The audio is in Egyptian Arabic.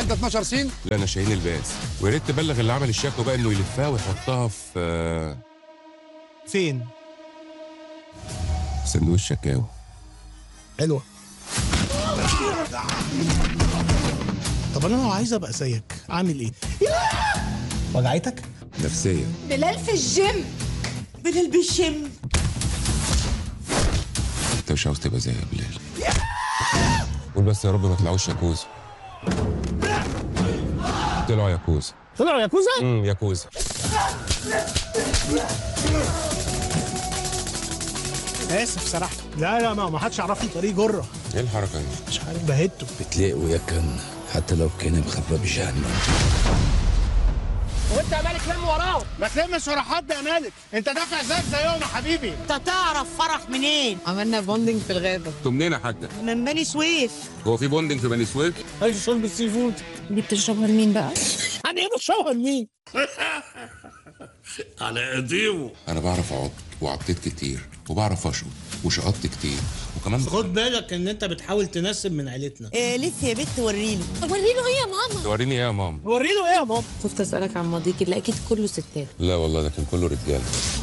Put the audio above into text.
واحده 12 سين لا انا شاهين الباس ويا ريت تبلغ اللي عمل الشكوى بقى انه يلفها ويحطها في آه، فين في صندوق الشكاوى حلوه طب انا لو عايز ابقى زيك اعمل ايه وجعتك نفسيا بلال في الجيم بلال بيشم انت مش عاوز تبقى زي يا بلال قول بس يا رب ما طلعوش ياكوزا طلعوا ياكوزا طلعوا ياكوزا امم ياكوزا اسف سرحت لا لا ما ما حدش يعرفني طريق جره ايه الحركه دي مش عارف بهته بتلاقي ويكن حتى لو كان مخبى بجهنم وانت يا مالك لم وراه ما تلمش ورا حد يا مالك انت دافع زيك زيهم يا حبيبي انت تعرف فرح منين عملنا بوندنج في الغابه انتوا منين يا حاجه من بني سويف هو في بوندنج في بني سويف عايز شرب السي فود دي بتشربها لمين بقى انا ايه بتشوه لمين انا بعرف اعض وعضيت كتير وبعرف اشقط وشقطت كتير وكمان خد بالك ان انت بتحاول تنسب من عيلتنا إيه لف يا بت وريني وريله ايه يا ماما توريني ايه يا ماما وري له ايه يا ماما شفت اسالك عن ماضيك اللي اكيد كله ستات لا والله ده كان كله رجاله